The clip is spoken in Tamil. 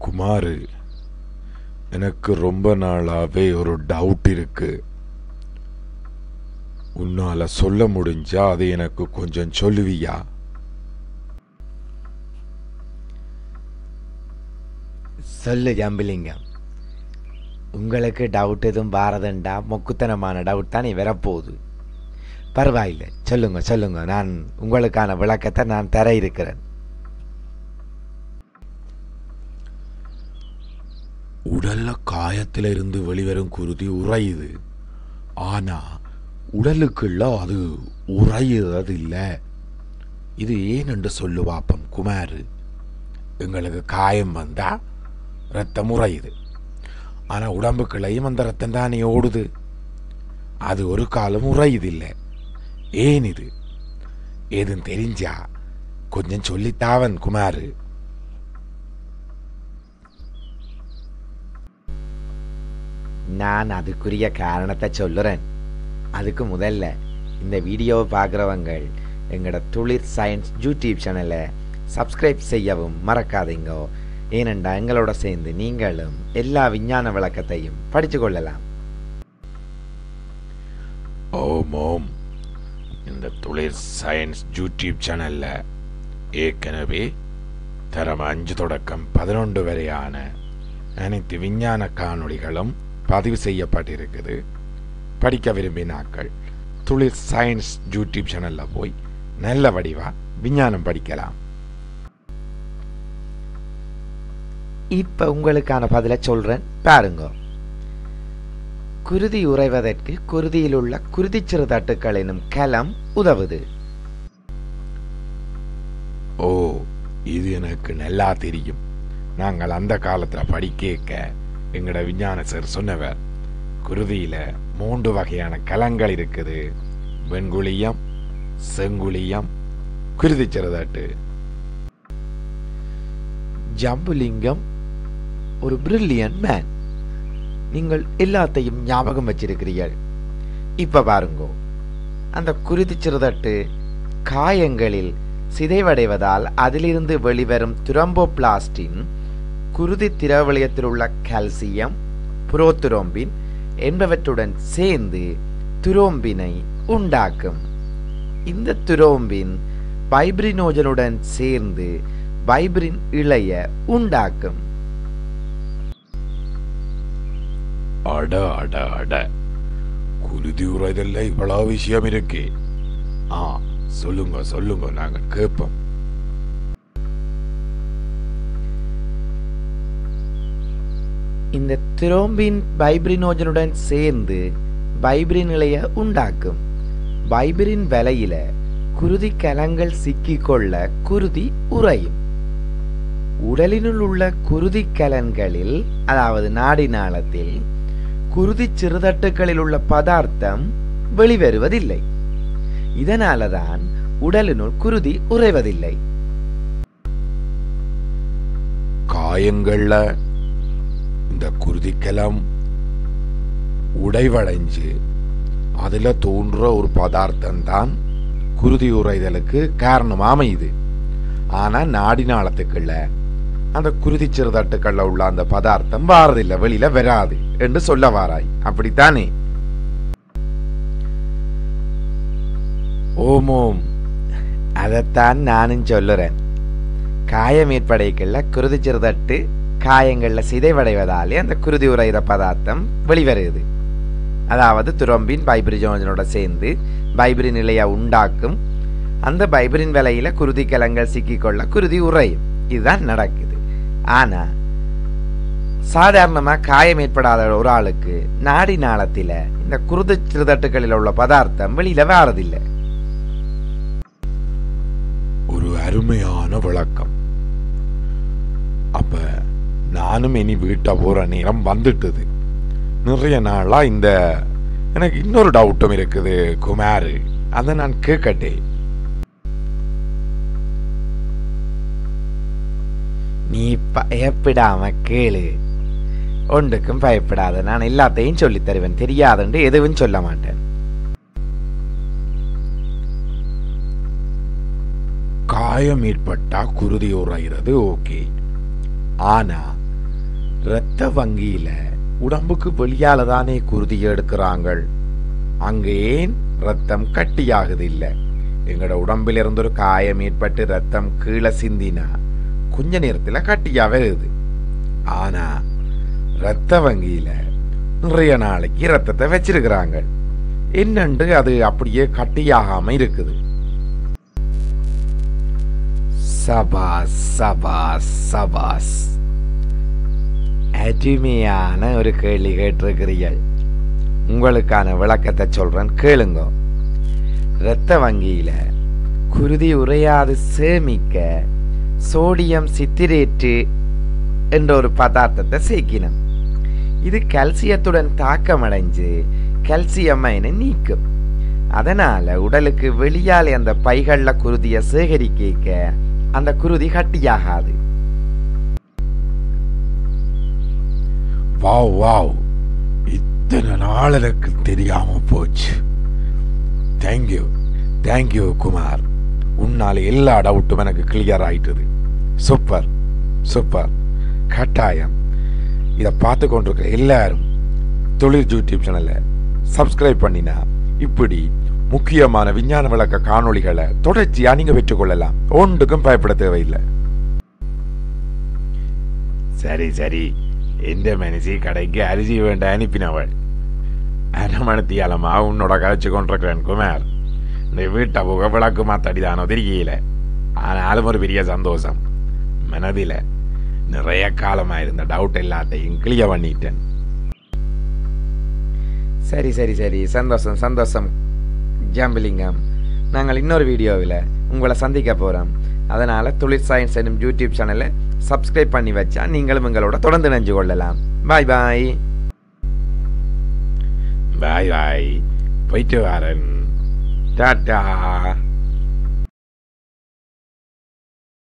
குமாரு எனக்கு ரொம்ப நாளாவே ஒரு டவுட் இருக்கு உன்னால சொல்ல முடிஞ்சா அது எனக்கு கொஞ்சம் சொல்லுவியா சொல்லு ஜம்பிலிங்கம் உங்களுக்கு டவுட் எதுவும் பாரதண்டா மொக்குத்தனமான டவுட் தான் வரப்போகுது பரவாயில்லை சொல்லுங்க சொல்லுங்க நான் உங்களுக்கான விளக்கத்தை நான் தர இருக்கிறேன் உடல்ல காயத்துல இருந்து வெளிவரும் குருதி உறையுது ஆனா உடலுக்குள்ள அது உறையுறது இல்ல இது ஏன் என்று சொல்லு பாப்பம் குமாரு எங்களுக்கு காயம் வந்தா ரத்தம் உறையுது ஆனா உடம்புக்குள்ளையும் அந்த ரத்தம் தானே ஓடுது அது ஒரு காலம் உறையுதில்லை ஏன் இது ஏதும் தெரிஞ்சா கொஞ்சம் சொல்லித்தாவன் குமாரு நான் அதுக்குரிய காரணத்தை சொல்லுறேன் அதுக்கு முதல்ல இந்த வீடியோவை பார்க்குறவங்க எங்களோட துளிர் சயின்ஸ் யூடியூப் சேனலை சப்ஸ்கிரைப் செய்யவும் மறக்காதீங்க ஏனெண்டா எங்களோட சேர்ந்து நீங்களும் எல்லா விஞ்ஞான விளக்கத்தையும் படித்து கொள்ளலாம் ஓம் ஓம் இந்த துளிர் சயின்ஸ் யூடியூப் சேனல்ல ஏற்கனவே தரம் அஞ்சு தொடக்கம் பதினொன்று வரையான அனைத்து விஞ்ஞான காணொளிகளும் பதிவு செய்யப்பட்டிருக்குது படிக்க விரும்பினாக்கள் துளிர் சயின்ஸ் யூடியூப் சேனல்ல போய் நல்ல வடிவா விஞ்ஞானம் படிக்கலாம் இப்போ உங்களுக்கான பதிலை சொல்கிறேன் பாருங்க குருதி உறைவதற்கு குருதியில் உள்ள குருதிச்சிறு தட்டுக்கள் எனும் கலம் உதவுது ஓ இது எனக்கு நல்லா தெரியும் நாங்கள் அந்த காலத்துல படிக்க எங்கட விஞ்ஞான சார் சொன்னவர் குருதியில மூன்று வகையான கலங்கள் இருக்குது வெண்குழியம் செங்குழியம் குருதிச்சிறதாட்டு ஜம்புலிங்கம் ஒரு பிரில்லியன் மேன் நீங்கள் எல்லாத்தையும் ஞாபகம் வச்சிருக்கிறீர்கள் இப்ப பாருங்க அந்த குருதி சிறுதட்டு காயங்களில் சிதைவடைவதால் அதிலிருந்து வெளிவரும் துரம்போபிளாஸ்டின் குருதி திரவலியத்தில் உள்ள கால்சியம் புரோத்துரோம்பின் என்பவற்றுடன் சேர்ந்து துரோம்பினை உண்டாக்கும் இந்த துரோம்பின் பைப்ரினோஜனுடன் சேர்ந்து பைப்ரின் இழைய உண்டாக்கும் அட அட அட குருதி உரைதல்ல இவ்வளவு விஷயம் இருக்கே ஆ சொல்லுங்க சொல்லுங்க நாங்க கேட்போம் இந்த திரோம்பின் பைப்ரினோஜனுடன் சேர்ந்து பைப்ரின் இழைய உண்டாக்கும் பைப்ரின் வலையில குருதி கலங்கள் சிக்கிக்கொள்ள குருதி உறையும் உடலினுள் உள்ள குருதி கலன்களில் அதாவது நாடி நாளத்தில் குருதி சிறுதட்டுகளில் உள்ள பதார்த்தம் வெளிவருவதில்லை இதனாலதான் உடலினுள் குருதி உறைவதில்லை காயங்கள்ல இந்த குருதிக்கெல்லாம் உடைவடைஞ்சு அதுல தோன்ற ஒரு பதார்த்தம் தான் குருதி உறைதலுக்கு காரணம் அமையுது ஆனா நாடி நாளத்துக்குள்ள அந்த குருதி சிறுதட்டுக்கள்ல உள்ள அந்த பதார்த்தம் வாரதில்லை வெளியில வராது என்று சொல்ல வாராய் அப்படித்தானே ஓம் ஓம் அதைத்தான் நானும் சொல்லுறேன் காயம் ஏற்படைக்கல குருதி சிறுதட்டு காயங்கள்ல சிதைவடைவதாலே அந்த குருதி உறைகிற பதார்த்தம் வெளிவருது அதாவது துரம்பின் பைப்ரிஜோனோட சேர்ந்து பைப்ரின் நிலையை உண்டாக்கும் அந்த பைப்ரின் விலையில குருதி கலங்கள் சிக்கிக்கொள்ள குருதி உறையும் இதுதான் நடக்குது ஆனா சாதாரணமா காயம் ஏற்படாத ஒரு ஆளுக்கு நாடி நாளத்தில இந்த குருதி சிறுதட்டுகளில் உள்ள பதார்த்தம் வெளியில வாரதில்லை ஒரு அருமையான விளக்கம் அப்ப நானும் இனி வீட்டை போற நேரம் வந்துட்டுது நிறைய நாளா இந்த எனக்கு இன்னொரு டவுட்டும் இருக்குது குமார் அதை நான் கேட்கட்டே நீ பயப்படாம கேளு ஒன்றுக்கும் பயப்படாத நான் எல்லாத்தையும் சொல்லித் தருவேன் தெரியாதுன்னு எதுவும் சொல்ல மாட்டேன் காயம் ஏற்பட்டா குருதி உறைகிறது ஓகே ஆனா இரத்த வங்கியில உடம்புக்கு வெளியால தானே குருதி எடுக்கிறாங்க அங்க ஏன் ரத்தம் கட்டியாகுது இல்ல எங்கட உடம்பில் இருந்து ஒரு காயம் ஏற்பட்டு ரத்தம் கீழே சிந்தினா கொஞ்ச நேரத்துல கட்டியாவே இருக்குது ஆனா ரத்த வங்கியில நிறைய நாளைக்கு ரத்தத்தை வச்சிருக்கிறாங்க என்னண்டு அது அப்படியே கட்டியாகாம இருக்குது சபாஸ் சபாஸ் சபாஸ் அருமையான ஒரு கேள்வி கேட்டிருக்கிறீர்கள் உங்களுக்கான விளக்கத்தை சொல்றேன் கேளுங்க இரத்த வங்கியில குருதி உறையாது சேமிக்க சோடியம் சித்திரேற்று என்ற ஒரு பதார்த்தத்தை சேர்க்கினோம் இது கல்சியத்துடன் தாக்கமடைஞ்சு கல்சியம் அயனை நீக்கும் அதனால உடலுக்கு வெளியாலே அந்த பைகள்ல குருதியை சேகரிக்க அந்த குருதி கட்டியாகாது வாவ் வாவ் இத்தனை நாள் எனக்கு தெரியாம போச்சு தேங்க்யூ தேங்க்யூ குமார் உன்னால எல்லா டவுட்டும் எனக்கு கிளியர் ஆயிட்டது சூப்பர் சூப்பர் கட்டாயம் இதை பார்த்து கொண்டிருக்கிற எல்லாரும் தொழில் யூடியூப் சேனலை சப்ஸ்கிரைப் பண்ணினா இப்படி முக்கியமான விஞ்ஞான விளக்க காணொளிகளை தொடர்ச்சியா நீங்க பெற்றுக்கொள்ளலாம் ஒன்றுக்கும் பயப்பட தேவையில்லை சரி சரி எந்த மனுஷி கடைக்கு அரிசி வேண்ட அனுப்பினவள் அனமணத்தியாலமா உன்னோட கதைச்சு கொண்டிருக்கிறேன் குமார் இந்த வீட்டை புக விளக்கு மாத்தடிதானோ தெரியல ஆனாலும் ஒரு பெரிய சந்தோஷம் மனதில் நிறைய காலமா இருந்த டவுட் எல்லாத்தையும் கிளியர் பண்ணிட்டேன் சரி சரி சரி சந்தோஷம் சந்தோஷம் ஜாம்பிலிங்கம் நாங்கள் இன்னொரு வீடியோவில் உங்களை சந்திக்க போகிறோம் அதனால் தொழில் சயின்ஸ் என்னும் யூடியூப் சேனலை சப்ஸ்கிரைப் பண்ணி வச்சா நீங்களும் எங்களோட தொடர்ந்து நினைஞ்சு கொள்ளலாம் பாய் பாய் பாய் பாய் போயிட்டு வரேன் டாட்டா